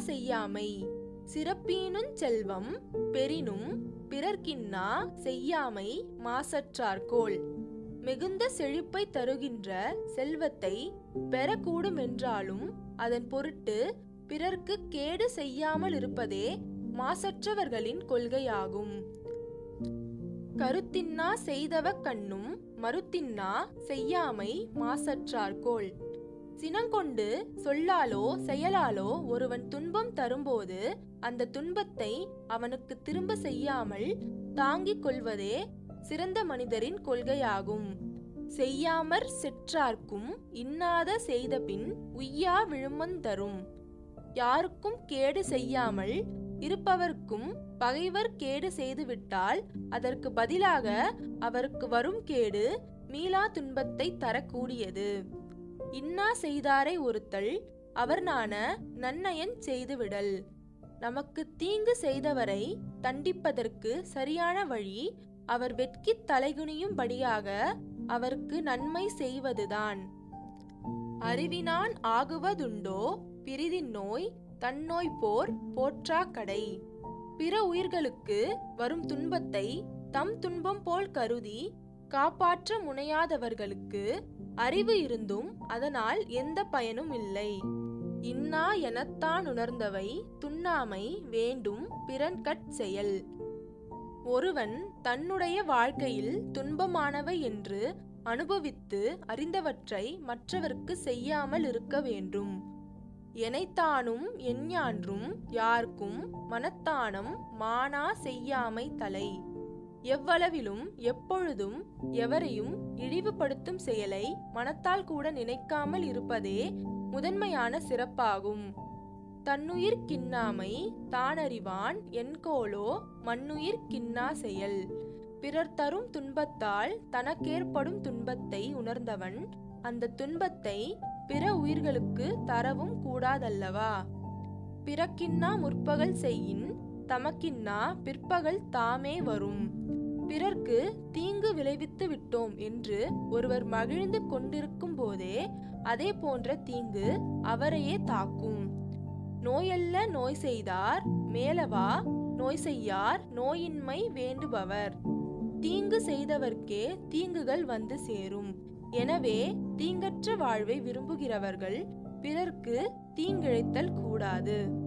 செய்யாமை சிறப்பீனுஞ் செல்வம் பெரினும் பிறர்க்கின்னா செய்யாமை மாசற்றார்கோள் மிகுந்த செழிப்பை தருகின்ற செல்வத்தை பெறக்கூடுமென்றாலும் அதன் பொருட்டு பிறர்க்கு கேடு செய்யாமல் இருப்பதே மாசற்றவர்களின் கொள்கையாகும் கருத்தின்னா செய்தவ கண்ணும் மறுத்தின்னா செய்யாமை மாசற்றார்கோள் சினங்கொண்டு சொல்லாலோ செயலாலோ ஒருவன் துன்பம் தரும்போது அந்த துன்பத்தை அவனுக்கு திரும்ப செய்யாமல் தாங்கிக் கொள்வதே சிறந்த மனிதரின் கொள்கையாகும் செய்யாமற் செற்றார்க்கும் இன்னாத செய்தபின் உய்யா விழுமந்தரும் யாருக்கும் கேடு செய்யாமல் இருப்பவர்க்கும் பகைவர் கேடு செய்துவிட்டால் அதற்கு பதிலாக அவருக்கு வரும் கேடு மீளா துன்பத்தை தரக்கூடியது இன்னா செய்தாரை ஒருத்தல் அவர் நாண நன்னயன் செய்துவிடல் நமக்கு தீங்கு செய்தவரை தண்டிப்பதற்கு சரியான வழி அவர் வெட்கித் தலைகுனியும்படியாக அவருக்கு நன்மை செய்வதுதான் அறிவினான் ஆகுவதுண்டோ பிரிதின் நோய் தன்னோய் போர் போற்றா கடை பிற உயிர்களுக்கு வரும் துன்பத்தை தம் துன்பம் போல் கருதி காப்பாற்ற முனையாதவர்களுக்கு அறிவு இருந்தும் அதனால் எந்த பயனும் இல்லை இன்னா எனத்தான் உணர்ந்தவை துண்ணாமை வேண்டும் பிறன்கட் செயல் ஒருவன் தன்னுடைய வாழ்க்கையில் துன்பமானவை என்று அனுபவித்து அறிந்தவற்றை மற்றவர்க்கு செய்யாமல் இருக்க வேண்டும் எனைத்தானும் எஞ்ஞான்றும் யார்க்கும் மனத்தானம் மானா செய்யாமை தலை எவ்வளவிலும் எப்பொழுதும் எவரையும் இழிவுபடுத்தும் செயலை மனத்தால் கூட நினைக்காமல் இருப்பதே முதன்மையான சிறப்பாகும் தன்னுயிர் கின்னாமை தானறிவான் என்கோலோ மண்ணுயிர் கின்னா செயல் பிறர் தரும் துன்பத்தால் தனக்கேற்படும் துன்பத்தை உணர்ந்தவன் அந்த துன்பத்தை பிற உயிர்களுக்கு தரவும் கூடாதல்லவா பிறக்கின்னா முற்பகல் செய்யின் தமக்கின்னா பிற்பகல் தாமே வரும் பிறர்க்கு தீங்கு விளைவித்து விட்டோம் என்று ஒருவர் மகிழ்ந்து கொண்டிருக்கும் போதே அதே போன்ற தீங்கு அவரையே தாக்கும் நோயல்ல நோய் செய்தார் மேலவா நோய் செய்யார் நோயின்மை வேண்டுபவர் தீங்கு செய்தவர்க்கே தீங்குகள் வந்து சேரும் எனவே தீங்கற்ற வாழ்வை விரும்புகிறவர்கள் பிறர்க்கு தீங்கிழைத்தல் கூடாது